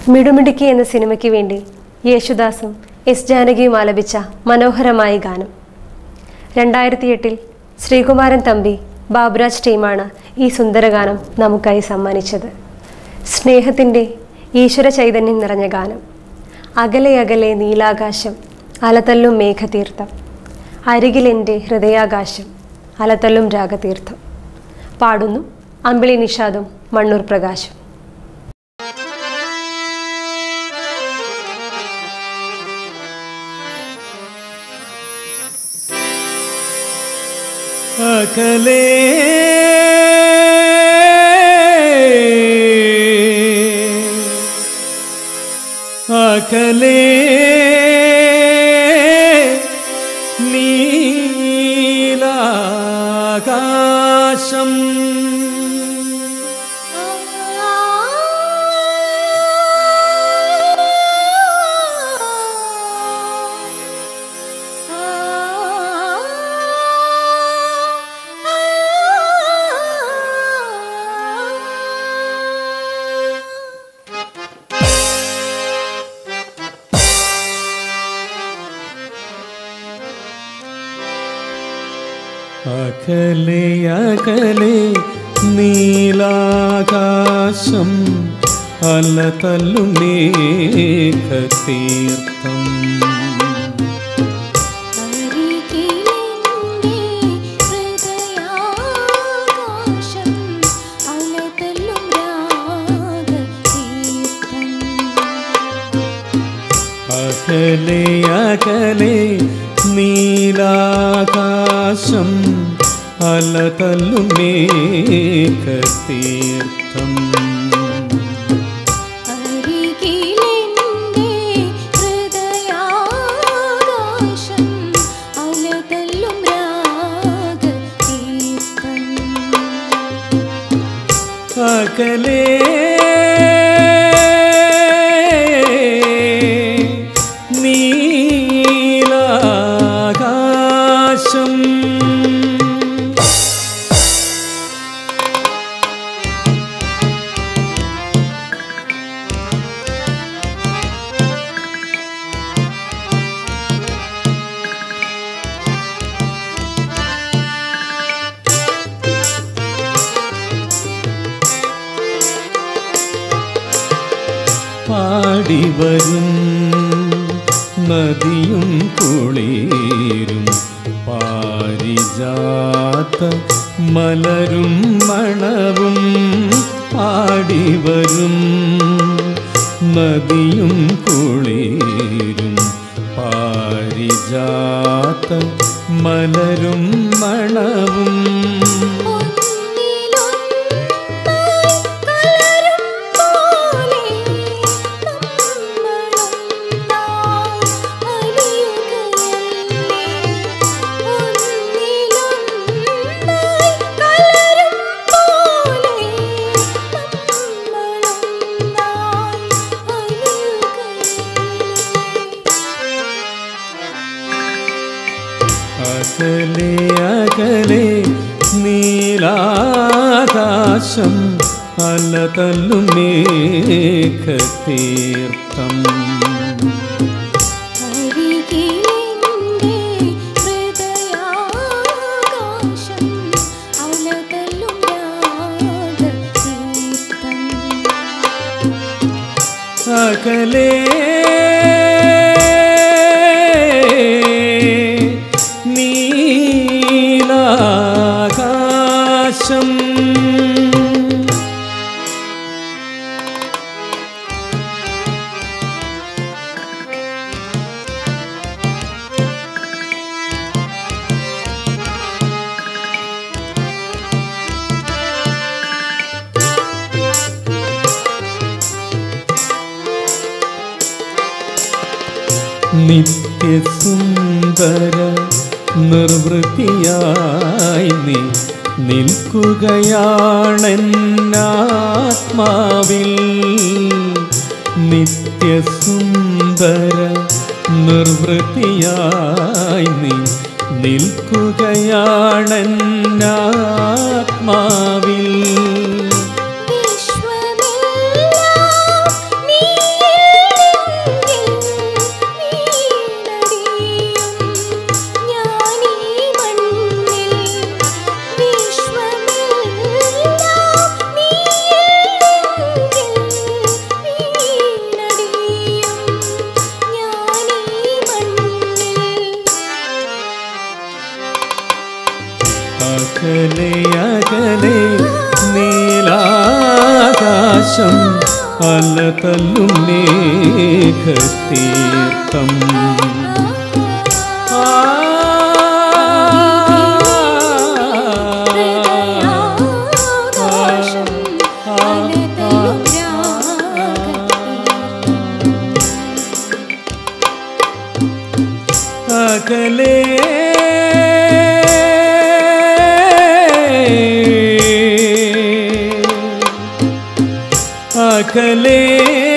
മിടുമിടുക്കി എന്ന സിനിമയ്ക്ക് വേണ്ടി യേശുദാസും എസ് ജാനകിയും ആലപിച്ച മനോഹരമായ ഗാനം രണ്ടായിരത്തി എട്ടിൽ ശ്രീകുമാരൻ തമ്പി ബാബുരാജ് ടീമാണ് ഈ സുന്ദരഗാനം നമുക്കായി സമ്മാനിച്ചത് സ്നേഹത്തിൻ്റെ ഈശ്വര ചൈതന്യം നിറഞ്ഞ ഗാനം അകലെ അകലെ നീലാകാശം അലതല്ലും മേഘതീർത്ഥം അരികിലെൻ്റെ ഹൃദയാകാശം അലതല്ലും രാഗതീർത്ഥം പാടുന്നു അമ്പിളി നിഷാദും മണ്ണൂർ പ്രകാശും അകലേ അകലേ നീലാകാശം അകലെ അകലെ നീലാകാശം അലതല്ലു മേഘതീർത്ഥം അരികിലെന്റെ ഹൃദയാകാശം അലതല്ലും രാഗതീർത്ഥം അകലെ അകലെ നീലാകാശം അലതല്ലു മേഘതീർത്ഥം അരികിലെന്റെ ഹൃദയാകാശം അലതല്ലും രാഗതീർത്ഥം അകലേ നീലാകാശം പാടിവരും നദിയും കുളിരും പാരിജാത്ത മലരും മണവും പാടിവരും നദിയും കുളിരും പാരിജാത്ത മലരും മണവും അകലെ അകലെ നീലാകാശം അലതല്ലു മേഘതീർത്ഥം അരികിലെന്റെ ഹൃദയാകാശം അലതല്ലും രാഗതീർത്ഥം അകലെ നീലാകാശം നിത്യസുന്ദര നിർവൃത്തിയായി നീ നിൽക്കുകയാണെന്നാത്മാവിൽ നിത്യസുന്ദര നിർവൃത്തിയായി നീ നിൽക്കുകയാണെന്നാത്മാവിൽ വിശ്വമെല്ലാം നീ അകലെ നീലാകാശം അലതല്ലും മേഘത്തീർത്ഥം ആ ആകാശം അലതല്ലും രാഗത്തീർത്ഥം അകലെ അകലെ